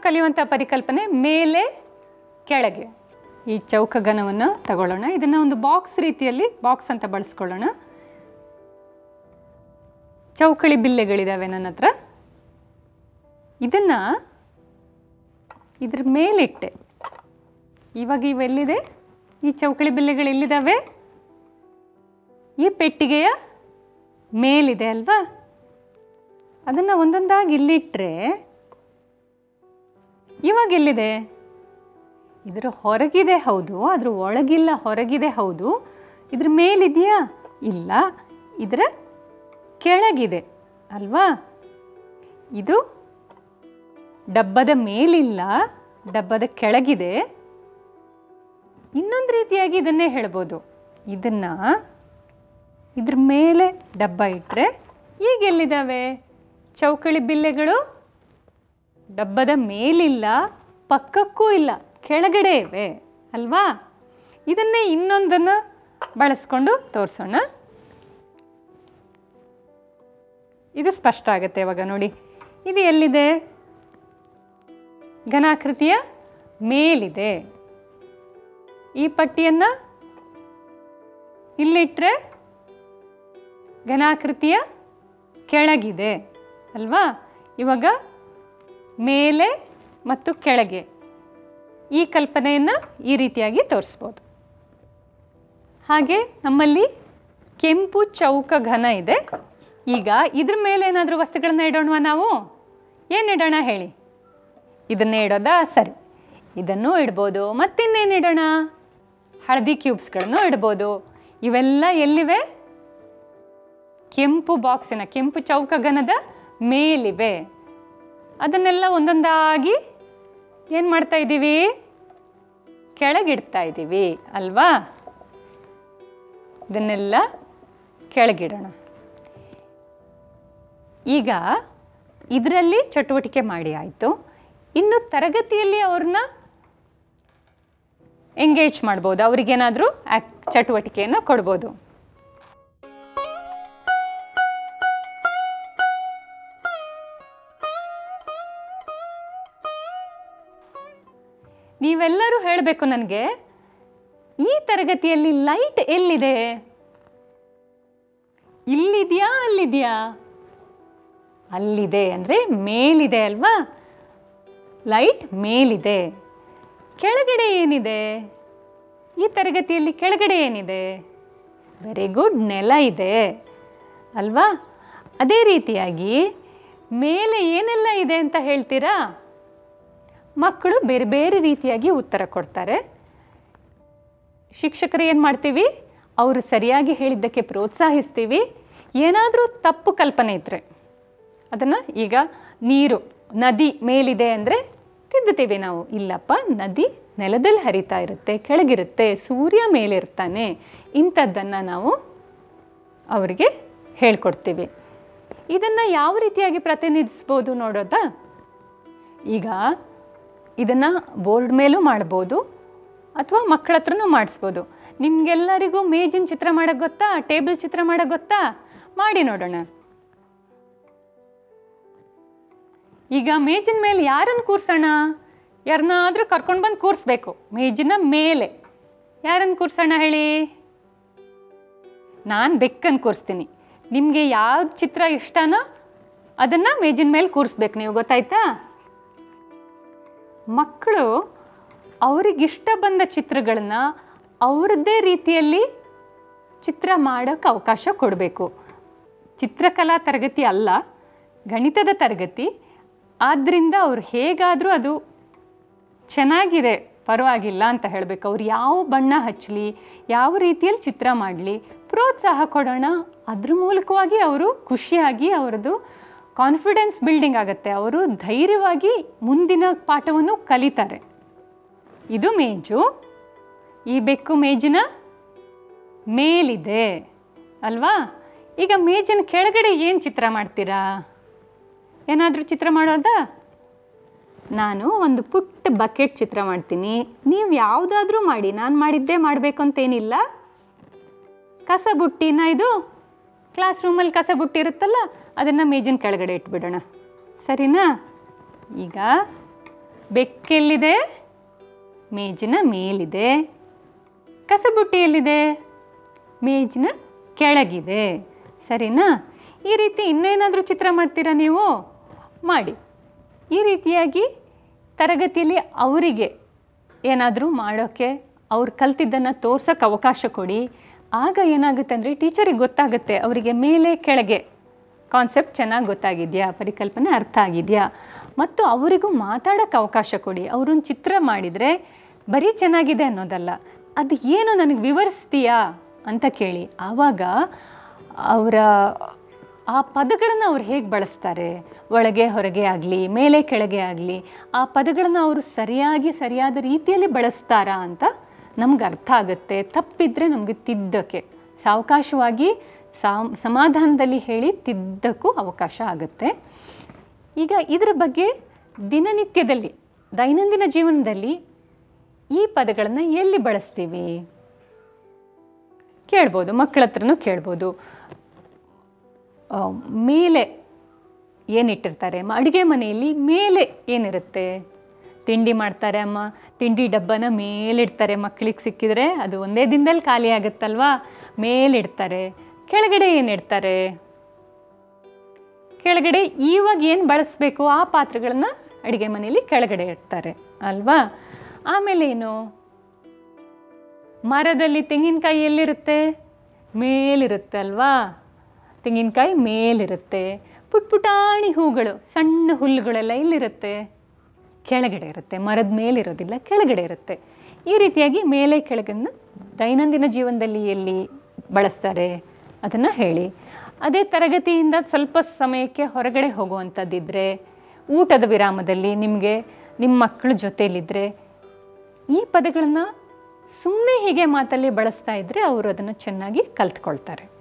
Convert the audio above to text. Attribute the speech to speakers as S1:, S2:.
S1: ಕಲಿಯುವಂಥ ಪರಿಕಲ್ಪನೆ ಮೇಲೆ ಕೆಳಗೆ ಈ ಚೌಕಗನವನ್ನು ತಗೊಳ್ಳೋಣ ಇದನ್ನು ಒಂದು ಬಾಕ್ಸ್ ರೀತಿಯಲ್ಲಿ ಬಾಕ್ಸ್ ಅಂತ ಬಳಸ್ಕೊಳ್ಳೋಣ ಚೌಕಳಿ ಬಿಲ್ಲೆಗಳಿದ್ದಾವೆ ನನ್ನ ಹತ್ರ ಇದನ್ನು ಇದ್ರ ಮೇಲಿಟ್ಟೆ ಇವಾಗ ಇವೆಲ್ಲಿದೆ ಈ ಚೌಕಳಿ ಬಿಲ್ಲೆಗಳು ಎಲ್ಲಿದ್ದಾವೆ ಈ ಪೆಟ್ಟಿಗೆಯ ಮೇಲಿದೆ ಅಲ್ವಾ ಅದನ್ನು ಒಂದೊಂದಾಗಿ ಇಲ್ಲಿಟ್ಟರೆ ಇವಾಗ ಎಲ್ಲಿದೆ ಇದರ ಹೊರಗಿದೆ ಹೌದು ಅದ್ರ ಒಳಗಿಲ್ಲ ಹೊರಗಿದೆ ಹೌದು ಇದ್ರ ಮೇಲಿದೆಯಾ ಇಲ್ಲ ಇದರ ಕೆಳಗಿದೆ ಅಲ್ವಾ ಇದು ಡಬ್ಬದ ಮೇಲಿಲ್ಲ ಡಬ್ಬದ ಕೆಳಗಿದೆ ಇನ್ನೊಂದು ರೀತಿಯಾಗಿ ಇದನ್ನೇ ಹೇಳ್ಬೋದು ಇದನ್ನು ಇದ್ರ ಮೇಲೆ ಡಬ್ಬ ಇಟ್ಟರೆ ಈಗ ಎಲ್ಲಿದ್ದಾವೆ ಚೌಕಳಿ ಬಿಲ್ಲೆಗಳು ಡಬ್ಬದ ಮೇಲಿಲ್ಲ ಪಕ್ಕಕ್ಕೂ ಇಲ್ಲ ಕೆಳಗಡೆ ಇವೆ ಅಲ್ವಾ ಇದನ್ನೇ ಇನ್ನೊಂದನ್ನು ಬಳಸ್ಕೊಂಡು ತೋರಿಸೋಣ ಇದು ಸ್ಪಷ್ಟ ಆಗುತ್ತೆ ಇವಾಗ ನೋಡಿ ಇದು ಎಲ್ಲಿದೆ ಘನಾಕೃತಿಯ ಮೇಲಿದೆ ಈ ಪಟ್ಟಿಯನ್ನು ಇಲ್ಲಿಟ್ಟರೆ ಘನಾಕೃತಿಯ ಕೆಳಗಿದೆ ಅಲ್ವಾ ಇವಾಗ ಮೇಲೆ ಮತ್ತು ಕೆಳಗೆ ಈ ಕಲ್ಪನೆಯನ್ನು ಈ ರೀತಿಯಾಗಿ ತೋರಿಸ್ಬೋದು ಹಾಗೆ ನಮ್ಮಲ್ಲಿ ಕೆಂಪು ಚೌಕ ಘನ ಇದೆ ಈಗ ಇದ್ರ ಮೇಲೆ ಏನಾದರೂ ವಸ್ತುಗಳನ್ನ ಇಡೋಣವಾ ನಾವು ಏನು ಇಡೋಣ ಹೇಳಿ ಇದನ್ನೇ ಇಡೋದಾ ಸರಿ ಇದನ್ನು ಇಡ್ಬೋದು ಮತ್ತಿನ್ನೇನು ಇಡೋಣ ಹಳದಿ ಕ್ಯೂಬ್ಸ್ಗಳನ್ನು ಇಡ್ಬೋದು ಇವೆಲ್ಲ ಎಲ್ಲಿವೆ ಕೆಂಪು ಬಾಕ್ಸಿನ ಕೆಂಪು ಚೌಕಗನದ ಮೇಲಿವೆ ಅದನ್ನೆಲ್ಲ ಒಂದೊಂದಾಗಿ ಏನು ಮಾಡ್ತಾ ಇದ್ದೀವಿ ಕೆಳಗಿಡ್ತಾ ಇದ್ದೀವಿ ಅಲ್ವಾ ಇದನ್ನೆಲ್ಲ ಕೆಳಗಿಡೋಣ ಈಗ ಇದರಲ್ಲಿ ಚಟುವಟಿಕೆ ಮಾಡಿ ಆಯಿತು ಇನ್ನು ತರಗತಿಯಲ್ಲಿ ಅವ್ರನ್ನ ಎಂಗೇಜ್ ಮಾಡ್ಬೋದು ಅವ್ರಿಗೇನಾದರೂ ಆಕ್ ಚಟುವಟಿಕೆಯನ್ನು ಕೊಡ್ಬೋದು ನೀವೆಲ್ಲರೂ ಹೇಳಬೇಕು ನನಗೆ ಈ ತರಗತಿಯಲ್ಲಿ ಲೈಟ್ ಎಲ್ಲಿದೆ ಇಲ್ಲಿದೆಯಾ ಅಲ್ಲಿದೆಯಾ ಅಲ್ಲಿದೆ ಅಂದರೆ ಮೇಲಿದೆ ಅಲ್ವಾ ಲೈಟ್ ಮೇಲಿದೆ ಕೆಳಗಡೆ ಏನಿದೆ ಈ ತರಗತಿಯಲ್ಲಿ ಕೆಳಗಡೆ ಏನಿದೆ ವೆರಿ ಗುಡ್ ನೆಲ ಇದೆ ಅಲ್ವಾ ಅದೇ ರೀತಿಯಾಗಿ ಮೇಲೆ ಏನೆಲ್ಲ ಇದೆ ಅಂತ ಹೇಳ್ತೀರಾ ಮಕ್ಕಳು ಬೇರೆ ಬೇರೆ ರೀತಿಯಾಗಿ ಉತ್ತರ ಕೊಡ್ತಾರೆ ಶಿಕ್ಷಕರು ಏನು ಮಾಡ್ತೀವಿ ಅವರು ಸರಿಯಾಗಿ ಹೇಳಿದ್ದಕ್ಕೆ ಪ್ರೋತ್ಸಾಹಿಸ್ತೀವಿ ಏನಾದರೂ ತಪ್ಪು ಕಲ್ಪನೆ ಇದ್ದರೆ ಅದನ್ನು ಈಗ ನೀರು ನದಿ ಮೇಲಿದೆ ಅಂದರೆ ತಿದ್ದುತ್ತೀವಿ ನಾವು ಇಲ್ಲಪ್ಪ ನದಿ ನೆಲದಲ್ಲಿ ಹರಿತಾ ಇರುತ್ತೆ ಕೆಳಗಿರುತ್ತೆ ಸೂರ್ಯ ಮೇಲಿರ್ತಾನೆ ಇಂಥದ್ದನ್ನು ನಾವು ಅವರಿಗೆ ಹೇಳ್ಕೊಡ್ತೀವಿ ಇದನ್ನು ಯಾವ ರೀತಿಯಾಗಿ ಪ್ರತಿನಿಧಿಸ್ಬೋದು ನೋಡೋದಾ ಈಗ ಇದನ್ನು ಬೋರ್ಡ್ ಮೇಲೂ ಮಾಡ್ಬೋದು ಅಥವಾ ಮಕ್ಕಳ ಹತ್ರನೂ ಮಾಡಿಸ್ಬೋದು ನಿಮಗೆಲ್ಲರಿಗೂ ಮೇಜಿನ ಚಿತ್ರ ಮಾಡೋಕ್ಕೆ ಗೊತ್ತಾ ಟೇಬಲ್ ಚಿತ್ರ ಮಾಡೋಕ್ಕೆ ಗೊತ್ತಾ ಮಾಡಿ ನೋಡೋಣ ಈಗ ಮೇಜಿನ ಮೇಲೆ ಯಾರನ್ನು ಕೂರ್ಸೋಣ ಯಾರನ್ನಾದರೂ ಕರ್ಕೊಂಡು ಬಂದು ಕೂರಿಸ್ಬೇಕು ಮೇಜಿನ ಮೇಲೆ ಯಾರನ್ನು ಕೂರ್ಸೋಣ ಹೇಳಿ ನಾನು ಬೆಕ್ಕನ್ನು ಕೂರಿಸ್ತೀನಿ ನಿಮಗೆ ಯಾವ ಚಿತ್ರ ಇಷ್ಟನೋ ಅದನ್ನು ಮೇಜಿನ ಮೇಲೆ ಕೂರಿಸ್ಬೇಕು ನೀವು ಗೊತ್ತಾಯ್ತಾ ಮಕ್ಕಳು ಅವರಿಗಿಷ್ಟ ಬಂದ ಚಿತ್ರಗಳನ್ನ ಅವ್ರದ್ದೇ ರೀತಿಯಲ್ಲಿ ಚಿತ್ರ ಮಾಡೋಕ್ಕೆ ಅವಕಾಶ ಕೊಡಬೇಕು ಚಿತ್ರಕಲಾ ತರಗತಿ ಅಲ್ಲ ಗಣಿತದ ತರಗತಿ ಆದ್ದರಿಂದ ಅವ್ರು ಹೇಗಾದರೂ ಅದು ಚೆನ್ನಾಗಿದೆ ಪರವಾಗಿಲ್ಲ ಅಂತ ಹೇಳಬೇಕು ಅವ್ರು ಯಾವ ಬಣ್ಣ ಹಚ್ಚಲಿ ಯಾವ ರೀತಿಯಲ್ಲಿ ಚಿತ್ರ ಮಾಡಲಿ ಪ್ರೋತ್ಸಾಹ ಕೊಡೋಣ ಅದ್ರ ಮೂಲಕವಾಗಿ ಅವರು ಖುಷಿಯಾಗಿ ಅವರದ್ದು ಕಾನ್ಫಿಡೆನ್ಸ್ ಬಿಲ್ಡಿಂಗ್ ಆಗುತ್ತೆ ಅವರು ಧೈರ್ಯವಾಗಿ ಮುಂದಿನ ಪಾಠವನ್ನು ಕಲಿತಾರೆ ಇದು ಮೇಜು ಈ ಬೆಕ್ಕು ಮೇಜಿನ ಮೇಲಿದೆ ಅಲ್ವಾ ಈಗ ಮೇಜಿನ ಕೆಳಗಡೆ ಏನು ಚಿತ್ರ ಮಾಡ್ತೀರಾ ಏನಾದರೂ ಚಿತ್ರ ಮಾಡೋದಾ ನಾನು ಒಂದು ಪುಟ್ಟ ಬಕೆಟ್ ಚಿತ್ರ ಮಾಡ್ತೀನಿ ನೀವು ಯಾವುದಾದ್ರೂ ಮಾಡಿ ನಾನು ಮಾಡಿದ್ದೇ ಮಾಡಬೇಕು ಅಂತೇನಿಲ್ಲ ಕಸ ಬುಟ್ಟಿನ ಇದು ಕ್ಲಾಸ್ ರೂಮಲ್ಲಿ ಕಸ ಬುಟ್ಟಿ ಇರುತ್ತಲ್ಲ ಅದನ್ನು ಮೇಜಿನ ಕೆಳಗಡೆ ಇಟ್ಬಿಡೋಣ ಸರಿನಾ ಈಗ ಬೆಕ್ಕೆಲ್ಲಿದೆ ಮೇಜಿನ ಮೇಲಿದೆ ಕಸಬುಟ್ಟಿ ಎಲ್ಲಿದೆ ಮೇಜಿನ ಕೆಳಗಿದೆ ಸರಿನಾ ಈ ರೀತಿ ಇನ್ನೇನಾದರೂ ಚಿತ್ರ ಮಾಡ್ತೀರಾ ನೀವು ಮಾಡಿ ಈ ರೀತಿಯಾಗಿ ತರಗತಿಯಲ್ಲಿ ಅವರಿಗೆ ಏನಾದರೂ ಮಾಡೋಕ್ಕೆ ಅವ್ರು ಕಲ್ತಿದ್ದನ್ನು ತೋರ್ಸೋಕ್ಕೆ ಅವಕಾಶ ಕೊಡಿ ಆಗ ಏನಾಗುತ್ತೆ ಅಂದರೆ ಟೀಚರಿಗೆ ಗೊತ್ತಾಗುತ್ತೆ ಅವರಿಗೆ ಮೇಲೆ ಕೆಳಗೆ ಕಾನ್ಸೆಪ್ಟ್ ಚೆನ್ನಾಗಿ ಗೊತ್ತಾಗಿದೆಯಾ ಪರಿಕಲ್ಪನೆ ಅರ್ಥ ಆಗಿದೆಯಾ ಮತ್ತು ಅವರಿಗೂ ಮಾತಾಡೋಕ್ಕೆ ಅವಕಾಶ ಕೊಡಿ ಅವರೊಂದು ಚಿತ್ರ ಮಾಡಿದರೆ ಬರೀ ಚೆನ್ನಾಗಿದೆ ಅನ್ನೋದಲ್ಲ ಅದು ಏನು ನನಗೆ ವಿವರಿಸ್ತೀಯಾ ಅಂತ ಕೇಳಿ ಆವಾಗ ಅವರ ಆ ಪದಗಳನ್ನು ಅವ್ರು ಹೇಗೆ ಬಳಸ್ತಾರೆ ಒಳಗೆ ಹೊರಗೆ ಆಗಲಿ ಮೇಲೆ ಕೆಳಗೆ ಆಗಲಿ ಆ ಪದಗಳನ್ನು ಅವರು ಸರಿಯಾಗಿ ಸರಿಯಾದ ರೀತಿಯಲ್ಲಿ ಬಳಸ್ತಾರಾ ಅಂತ ನಮ್ಗೆ ಅರ್ಥ ಆಗುತ್ತೆ ತಪ್ಪಿದ್ರೆ ನಮಗೆ ತಿದ್ದಕ್ಕೆ ಸಾವಕಾಶವಾಗಿ ಸಾಮ್ ಸಮಾಧಾನದಲ್ಲಿ ಹೇಳಿ ತಿದ್ದಕ್ಕೂ ಅವಕಾಶ ಆಗುತ್ತೆ ಈಗ ಇದರ ಬಗ್ಗೆ ದಿನನಿತ್ಯದಲ್ಲಿ ದೈನಂದಿನ ಜೀವನದಲ್ಲಿ ಈ ಪದಗಳನ್ನು ಎಲ್ಲಿ ಬಳಸ್ತೀವಿ ಕೇಳ್ಬೋದು ಮಕ್ಕಳ ಹತ್ರನೂ ಕೇಳ್ಬೋದು ಆ, ಮೇಲೆ ಏನಿಟ್ಟಿರ್ತಾರೆ ಮ ಅಡುಗೆ ಮನೆಯಲ್ಲಿ ಮೇಲೆ ಏನಿರುತ್ತೆ ತಿಂಡಿ ಮಾಡ್ತಾರೆ ಅಮ್ಮ ತಿಂಡಿ ಡಬ್ಬನ ಮೇಲಿಡ್ತಾರೆ ಮಕ್ಕಳಿಗೆ ಸಿಕ್ಕಿದ್ರೆ ಅದು ಒಂದೇ ದಿನದಲ್ಲಿ ಖಾಲಿ ಆಗುತ್ತಲ್ವಾ ಮೇಲಿಡ್ತಾರೆ ಕೆಳಗಡೆ ಏನಿಡ್ತಾರೆ ಕೆಳಗಡೆ ಇವಾಗ ಏನು ಬಳಸಬೇಕು ಆ ಪಾತ್ರೆಗಳನ್ನ ಅಡುಗೆ ಮನೆಯಲ್ಲಿ ಕೆಳಗಡೆ ಇಡ್ತಾರೆ ಅಲ್ವಾ ಆಮೇಲೆ ಏನು ಮರದಲ್ಲಿ ತೆಂಗಿನಕಾಯಿ ಎಲ್ಲಿರುತ್ತೆ ಮೇಲಿರುತ್ತೆ ಅಲ್ವಾ ತೆಂಗಿನಕಾಯಿ ಮೇಲಿರುತ್ತೆ ಪುಟ್ ಪುಟಾಣಿ ಹೂಗಳು ಸಣ್ಣ ಹುಲ್ಲುಗಳೆಲ್ಲ ಎಲ್ಲಿರುತ್ತೆ ಕೆಳಗಡೆ ಇರುತ್ತೆ ಮರದ ಮೇಲಿರೋದಿಲ್ಲ ಕೆಳಗಡೆ ಇರುತ್ತೆ ಈ ರೀತಿಯಾಗಿ ಮೇಲೆ ಕೆಳಗನ್ನು ದೈನಂದಿನ ಜೀವನದಲ್ಲಿ ಎಲ್ಲಿ ಬಳಸ್ತಾರೆ ಅದನ್ನು ಹೇಳಿ ಅದೇ ತರಗತಿಯಿಂದ ಸ್ವಲ್ಪ ಸಮಯಕ್ಕೆ ಹೊರಗಡೆ ಹೋಗುವಂಥದ್ದಿದ್ದರೆ ಊಟದ ವಿರಾಮದಲ್ಲಿ ನಿಮಗೆ ನಿಮ್ಮ ಮಕ್ಕಳ ಜೊತೆಯಲ್ಲಿದ್ದರೆ ಈ ಪದಗಳನ್ನು ಸುಮ್ಮನೆ ಹೀಗೆ ಮಾತಲ್ಲಿ ಬಳಸ್ತಾ ಇದ್ದರೆ ಅವರು ಅದನ್ನು ಚೆನ್ನಾಗಿ ಕಲ್ತ್ಕೊಳ್ತಾರೆ